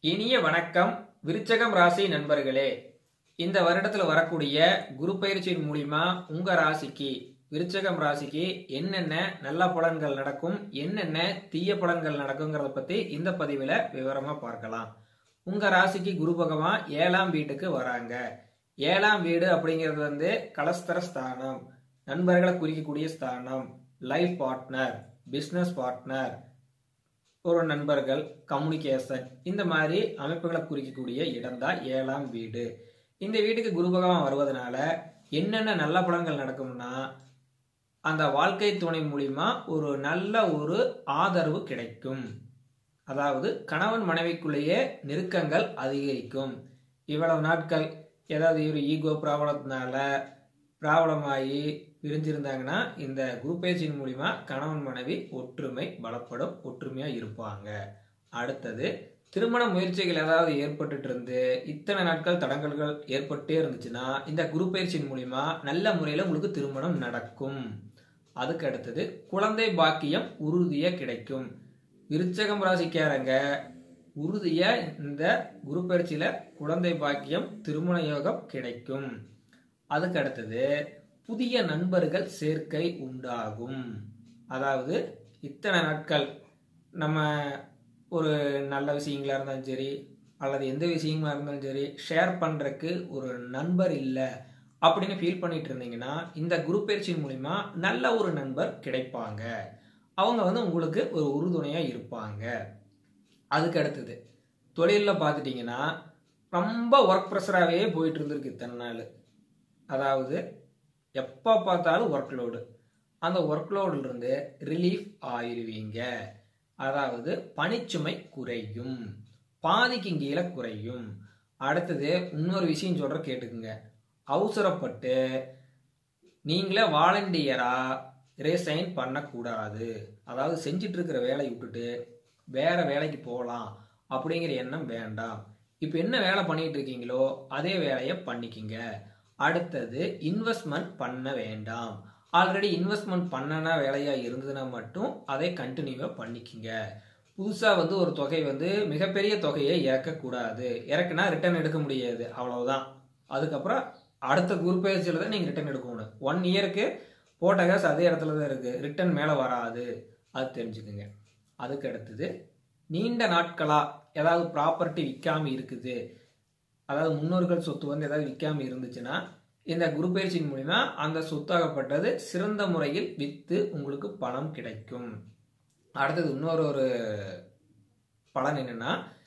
இனிய வணக்கம் விருச்சகம் ராசி நண்பர்களே இந்த வருடத்துல வரக்கூடிய குரு பயிற்சியின் மூலியமா உங்க ராசிக்கு விருச்சகம் ராசிக்கு என்னென்ன நல்ல பலன்கள் நடக்கும் என்னென்ன தீய பலன்கள் நடக்குங்கிறத பத்தி இந்த பதிவுல விவரமா பார்க்கலாம் உங்க ராசிக்கு குரு பகவான் ஏழாம் வீட்டுக்கு வராங்க ஏழாம் வீடு அப்படிங்கிறது வந்து கலஸ்தர ஸ்தானம் நண்பர்களை குறிக்கக்கூடிய ஸ்தானம் லைஃப் பார்ட்னர் பிசினஸ் பார்ட்னர் ஒரு நண்பர்கள் கம்யூனிகேஷன் இந்த மாதிரி அமைப்புகளை குறிக்கக்கூடிய இடம் தான் ஏழாம் வீடு இந்த வீட்டுக்கு குரு பகவான் வருவதனால என்னென்ன நல்ல பலன்கள் நடக்கும்னா அந்த வாழ்க்கை துணை மூலியமா ஒரு நல்ல ஒரு ஆதரவு கிடைக்கும் அதாவது கணவன் மனைவிக்குள்ளேயே நெருக்கங்கள் அதிகரிக்கும் இவ்வளவு நாட்கள் ஏதாவது ஒரு ஈகோ ப்ராப்ளத்தினால ப்ராப்ளம் ஆகி பிரிஞ்சிருந்தாங்கன்னா இந்த குரு பேச்சின் மூலிமா கணவன் மனைவி ஒற்றுமை பலப்படும் ஒற்றுமையா இருப்பாங்க அடுத்தது திருமண முயற்சிகள் ஏதாவது ஏற்பட்டுட்டு இருந்து இத்தனை நாட்கள் தடங்கல்கள் ஏற்பட்டே இருந்துச்சுன்னா இந்த குரு பயிற்சியின் மூலிமா நல்ல முறையில் உங்களுக்கு திருமணம் நடக்கும் அதுக்கு அடுத்தது குழந்தை பாக்கியம் உறுதியா கிடைக்கும் விருச்சகம் ராசிக்காரங்க உறுதியா இந்த குரு பயிற்சியில குழந்தை பாக்கியம் திருமண யோகம் கிடைக்கும் அதுக்கு அடுத்தது புதிய நண்பர்கள் சேர்க்கை உண்டாகும் அதாவது இத்தனை நாட்கள் நம்ம ஒரு நல்ல விஷயங்களா இருந்தாலும் சரி அல்லது எந்த விஷயமா இருந்தாலும் சரி ஷேர் பண்றதுக்கு ஒரு நண்பர் இல்லை அப்படின்னு ஃபீல் பண்ணிட்டு இருந்தீங்கன்னா இந்த குரூப் பயிற்சியின் மூலிமா நல்ல ஒரு நண்பர் கிடைப்பாங்க அவங்க வந்து உங்களுக்கு ஒரு உறுதுணையா இருப்பாங்க அதுக்கு அடுத்தது தொழிலில் பார்த்துட்டிங்கன்னா ரொம்ப ஒர்க் ப்ரெஷராகவே போயிட்டு இருந்திருக்கு இத்தனை நாள் அதாவது எப்போ பார்த்தாலும் ஒர்க் லோடு அந்த ஒர்க் லோடுலேருந்து ரிலீஃப் ஆயிடுவீங்க அதாவது பணிச்சுமை குறையும் பாதிக்கு கீழே குறையும் அடுத்தது இன்னொரு விஷயம் சொல்கிற கேட்டுக்குங்க அவசரப்பட்டு நீங்களே வாலண்டியராக ரிசைன் பண்ணக்கூடாது அதாவது செஞ்சிட்டு இருக்கிற வேலையை விட்டுட்டு வேற வேலைக்கு போகலாம் அப்படிங்கிற எண்ணம் வேண்டாம் இப்போ என்ன வேலை பண்ணிட்டு இருக்கீங்களோ அதே வேலையை பண்ணிக்கிங்க அடுத்தது இன்வெஸ்ட்மெண்ட் பண்ண வேண்டாம் ஆல்ரெடி இன்வெஸ்ட்மெண்ட் பண்ணனா வேலையா இருந்ததுன்னா மட்டும் அதை கண்டினியூவா பண்ணிக்கிங்க புதுசா வந்து ஒரு தொகை வந்து மிகப்பெரிய தொகையை இறக்கக்கூடாது இறக்குனா ரிட்டர்ன் எடுக்க முடியாது அவ்வளவுதான் அதுக்கப்புறம் அடுத்த குரூப் பேஜில் தான் நீங்கள் ரிட்டர்ன் எடுக்கணும் ஒன் இயருக்கு போட்ட காசு அதே இடத்துல தான் இருக்குது ரிட்டர்ன் மேலே வராது அது தெரிஞ்சுக்குங்க அதுக்கு அடுத்தது நீண்ட நாட்களாக ஏதாவது ப்ராப்பர்ட்டி விற்காம இருக்குது அதாவது முன்னோர்கள் சொத்து வந்து ஏதாவது விற்காம இருந்துச்சுன்னா இந்த குரு பயிற்சியின் மூலிமா அந்த சொத்தாகப்பட்டது சிறந்த முறையில் விற்று உங்களுக்கு பணம் கிடைக்கும் அடுத்தது இன்னொரு ஒரு பலன் என்னன்னா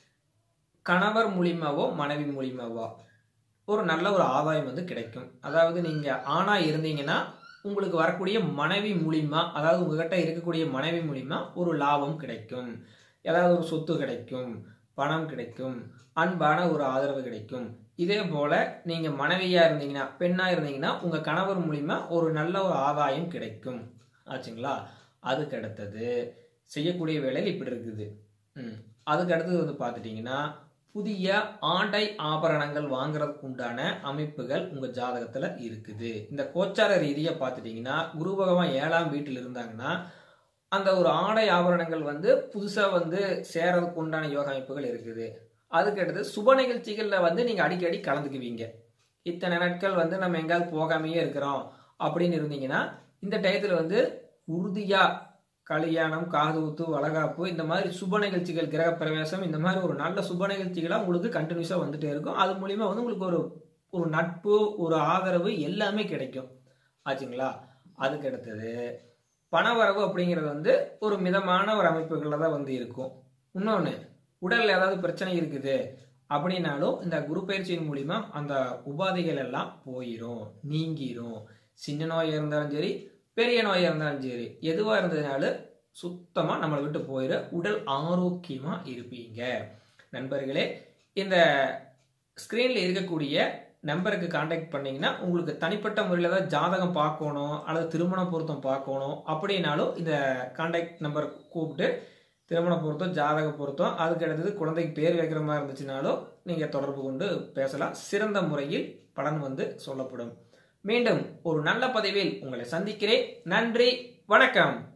கணவர் மூலியமாவோ மனைவி மூலியமாவோ ஒரு நல்ல ஒரு ஆதாயம் வந்து கிடைக்கும் அதாவது நீங்க ஆணா இருந்தீங்கன்னா உங்களுக்கு வரக்கூடிய மனைவி மூலியமா அதாவது உங்ககிட்ட இருக்கக்கூடிய மனைவி மூலியமா ஒரு லாபம் கிடைக்கும் ஏதாவது ஒரு சொத்து கிடைக்கும் பணம் கிடைக்கும் அன்பான ஒரு ஆதரவு கிடைக்கும் இதே போல நீங்க மனைவியா இருந்தீங்கன்னா பெண்ணா இருந்தீங்கன்னா உங்க கணவர் மூலியமா ஒரு நல்ல ஒரு ஆதாயம் கிடைக்கும் ஆச்சுங்களா அதுக்கு அடுத்தது செய்யக்கூடிய வேலையில் இப்படி இருக்குது ம் அதுக்கு அடுத்தது வந்து பார்த்துட்டிங்கன்னா புதிய ஆடை ஆபரணங்கள் வாங்குறதுக்கு உண்டான அமைப்புகள் உங்க ஜாதகத்துல இருக்குது இந்த கோச்சார ரீதியா பார்த்துட்டீங்கன்னா குரு பகவான் ஏழாம் வீட்டில் இருந்தாங்கன்னா அந்த ஒரு ஆடை ஆபரணங்கள் வந்து புதுசா வந்து சேரதுக்கு உண்டான யோக அமைப்புகள் இருக்குது அதுக்கு அடுத்து சுப நிகழ்ச்சிகள்ல வந்து நீங்க அடிக்கடி கலந்துக்குவீங்க இத்தனை நாட்கள் வந்து நம்ம எங்காவது போகாமையே இருக்கிறோம் அப்படின்னு இருந்தீங்கன்னா இந்த டயத்துல வந்து உறுதியா கல்யாணம் காது ஊத்து வளகாப்பு இந்த மாதிரி சுப நிகழ்ச்சிகள் கிரக பிரவேசம் இந்த மாதிரி ஒரு நல்ல சுப நிகழ்ச்சிகளாக உங்களுக்கு கண்டினியூஸாக வந்துட்டே இருக்கும் அது மூலியமா வந்து உங்களுக்கு ஒரு ஒரு நட்பு ஒரு ஆதரவு எல்லாமே கிடைக்கும் ஆச்சுங்களா அதுக்கு அடுத்தது பணவரவு அப்படிங்கிறது வந்து ஒரு மிதமான ஒரு அமைப்புகளில் தான் வந்து இருக்கும் இன்னொன்று உடல்ல ஏதாவது பிரச்சனை இருக்குது அப்படின்னாலும் இந்த குரு பயிற்சியின் மூலிமா அந்த உபாதைகள் எல்லாம் போயிடும் நீங்கிரும் சின்ன நோய் இருந்தாலும் சரி பெரிய நோயாக இருந்தாலும் சரி எதுவாக இருந்ததுனாலும் சுத்தமாக நம்மளை விட்டு போயிட உடல் ஆரோக்கியமாக இருப்பீங்க நண்பர்களே இந்த ஸ்க்ரீனில் இருக்கக்கூடிய நம்பருக்கு காண்டாக்ட் பண்ணீங்கன்னா உங்களுக்கு தனிப்பட்ட முறையில் ஏதாவது ஜாதகம் பார்க்கணும் அல்லது திருமண பொருத்தம் பார்க்கணும் அப்படின்னாலும் இந்த காண்டாக்ட் நம்பர் கூப்பிட்டு திருமண பொருத்தம் ஜாதக பொருத்தம் அதுக்கு அடுத்தது குழந்தைக்கு பேர் வைக்கிற மாதிரி இருந்துச்சுனாலும் நீங்கள் தொடர்பு கொண்டு பேசலாம் சிறந்த முறையில் பலன் வந்து சொல்லப்படும் மீண்டும் ஒரு நல்ல பதிவில் உங்களை சந்திக்கிறேன் நன்றி வணக்கம்